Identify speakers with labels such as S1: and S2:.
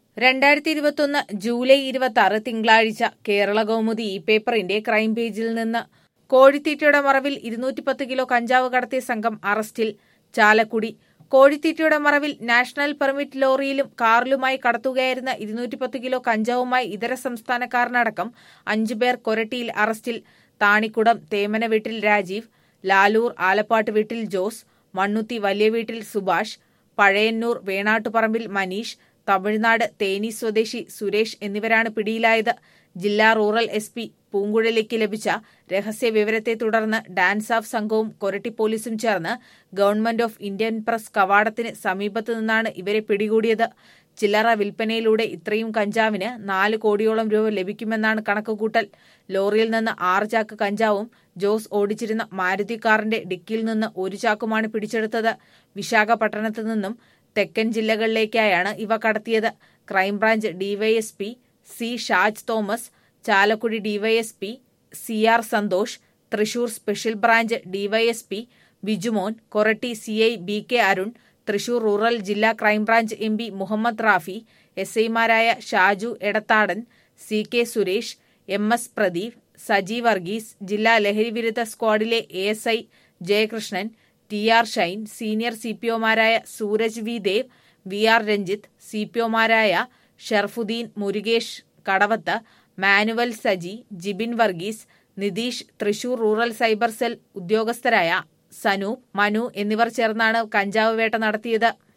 S1: രണ്ടായിരത്തി ഇരുപത്തൊന്ന് ജൂലൈ ഇരുപത്തി ആറ് തിങ്കളാഴ്ച കേരള കൗമുദി ഇ പേപ്പറിന്റെ ക്രൈം പേജിൽ നിന്ന് കോഴിത്തീറ്റയുടെ മറവിൽ ഇരുന്നൂറ്റി പത്ത് കിലോ കഞ്ചാവ് കടത്തിയ സംഘം അറസ്റ്റിൽ ചാലക്കുടി കോഴിത്തീറ്റയുടെ മറവിൽ നാഷണൽ പെർമിറ്റ് ലോറിയിലും കാറിലുമായി കടത്തുകയായിരുന്ന ഇരുന്നൂറ്റി പത്ത് കിലോ കഞ്ചാവുമായി ഇതര സംസ്ഥാനക്കാരനടക്കം അഞ്ചുപേർ കൊരട്ടിയിൽ അറസ്റ്റിൽ താണിക്കുടം തേമന വീട്ടിൽ രാജീവ് ലാലൂർ ആലപ്പാട്ട് വീട്ടിൽ ജോസ് മണ്ണുത്തി വലിയ വീട്ടിൽ സുഭാഷ് പഴയന്നൂർ വേണാട്ടുപറമ്പിൽ മനീഷ് തമിഴ്നാട് തേനി സ്വദേശി സുരേഷ് എന്നിവരാണ് പിടിയിലായത് ജില്ലാ റൂറൽ എസ് പി പൂങ്കുഴലിക്ക് ലഭിച്ച രഹസ്യ വിവരത്തെ തുടർന്ന് ഡാൻസ് ഓഫ് സംഘവും കൊരട്ടി പോലീസും ചേർന്ന് ഗവൺമെന്റ് ഓഫ് ഇന്ത്യൻ പ്രസ് കവാടത്തിന് സമീപത്തു നിന്നാണ് ഇവരെ പിടികൂടിയത് ചില്ലറ വിൽപ്പനയിലൂടെ ഇത്രയും കഞ്ചാവിന് നാല് കോടിയോളം രൂപ ലഭിക്കുമെന്നാണ് കണക്കുകൂട്ടൽ ലോറിയിൽ നിന്ന് ആറ് ചാക്ക് കഞ്ചാവും ജോസ് ഓടിച്ചിരുന്ന മാരുതി കാറിന്റെ ഡിക്കിയിൽ നിന്ന് ഒരു ചാക്കുമാണ് പിടിച്ചെടുത്തത് വിശാഖപട്ടണത്തു നിന്നും തെക്കൻ ജില്ലകളിലേക്കായാണ് ഇവ കടത്തിയത് crime branch DYSP C Shaj Thomas Chalakudy DYSP C R Santhosh Thrissur special branch DYSP Bijumon Koratty C I B K Arun Thrissur rural ജില്ലാ crime branch M P Muhammad Rafi S ഐമാരായ Shaju Edathadan C K Suresh M S Pradeep Saji Varghese ജില്ലാ ലഹരിവിരുദ്ധ സ്ക്വാഡിലെ A S I Jayakrishnan T R Shine senior C P ഒമാരായ Suraj V Dev V R Ranjith C P ഒമാരായ Sharafuddin Murukesh Kadavath Manuel Saji Jibin Varghese Nitheesh Thrissur rural cyber cell ഉദ്യോഗസ്ഥരായ സനൂപ് മനു എന്നിവർ ചേർന്നാണ് കഞ്ചാവ് വേട്ട നടത്തിയത്